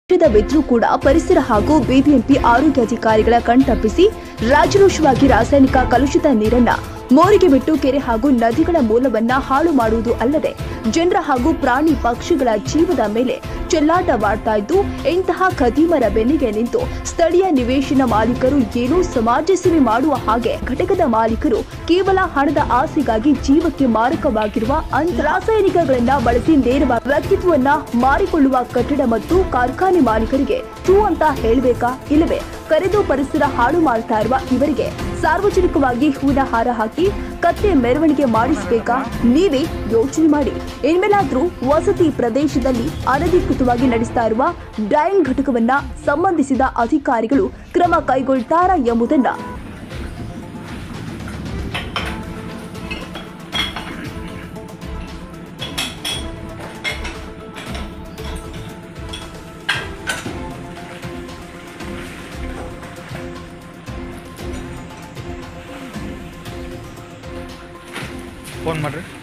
ವಿದ್ರೂ ಕೂಡ ಪರಿಸರ ಹಾಗೂ ಬಿಬಿಎಂಪಿ ಆರೋಗ್ಯ ಅಧಿಕಾರಿಗಳ ಕಣ್ತಪ್ಪಿಸಿ ರಾಜರೋಷವಾಗಿ ರಾಸಾಯನಿಕ ಕಲುಷಿತ ನೀರನ್ನ ಮೋರಿಗೆ ಬಿಟ್ಟು ಕೆರೆ ಹಾಗೂ ನದಿಗಳ ಮೂಲವನ್ನ ಹಾಳು ಮಾಡುವುದು ಅಲ್ಲದೆ ಜನರ ಹಾಗೂ ಪ್ರಾಣಿ ಪಕ್ಷಿಗಳ ಜೀವದ ಮೇಲೆ ಚೆಲ್ಲಾಟವಾಡ್ತಾ ಇದ್ದು ಇಂತಹ ಖದೀಮರ ಬೆನ್ನಿಗೆ ನಿಂತು ಸ್ಥಳೀಯ ನಿವೇಶನ ಮಾಲೀಕರು ಏನೋ ಸಮಾಜ ಸೇವೆ ಮಾಡುವ ಹಾಗೆ ಘಟಕದ ಮಾಲೀಕರು ಕೇವಲ ಹಣದ ಆಸೆಗಾಗಿ ಜೀವಕ್ಕೆ ಮಾರಕವಾಗಿರುವ ಅಂತ ರಾಸಾಯನಿಕಗಳನ್ನ ಬಳಸಿ ನೇರವಾಗಿ ವ್ಯಕ್ತಿತ್ವವನ್ನ ಮಾರಿಕೊಳ್ಳುವ ಕಟ್ಟಡ ಮತ್ತು ಕಾರ್ಖಾನೆ ಮಾಲೀಕರಿಗೆ ತೂ ಅಂತ ಹೇಳಬೇಕಾ ಇಲ್ಲವೇ ಕರೆದು ಪರಿಸರ ಹಾಳು ಮಾಡ್ತಾ ಇರುವ ಇವರಿಗೆ ಸಾರ್ವಜನಿಕವಾಗಿ ಹೂವಿನ ಹಾರ ಹಾಕಿ ಕತ್ತೆ ಮೆರವಣಿಗೆ ಮಾಡಿಸಬೇಕಾ ನೀವೇ ಯೋಚನೆ ಮಾಡಿ ಇನ್ಮೇಲಾದ್ರೂ ವಸತಿ ಪ್ರದೇಶದಲ್ಲಿ ಅನಧಿಕೃತವಾಗಿ ನಡೆಸ್ತಾ ಇರುವ ಡೈಯಿಂಗ್ ಘಟಕವನ್ನ ಸಂಬಂಧಿಸಿದ ಅಧಿಕಾರಿಗಳು ಕ್ರಮ ಕೈಗೊಳ್ತಾರಾ ಎಂಬುದನ್ನ ಫೋನ್ ಮಾಡ್ರಿ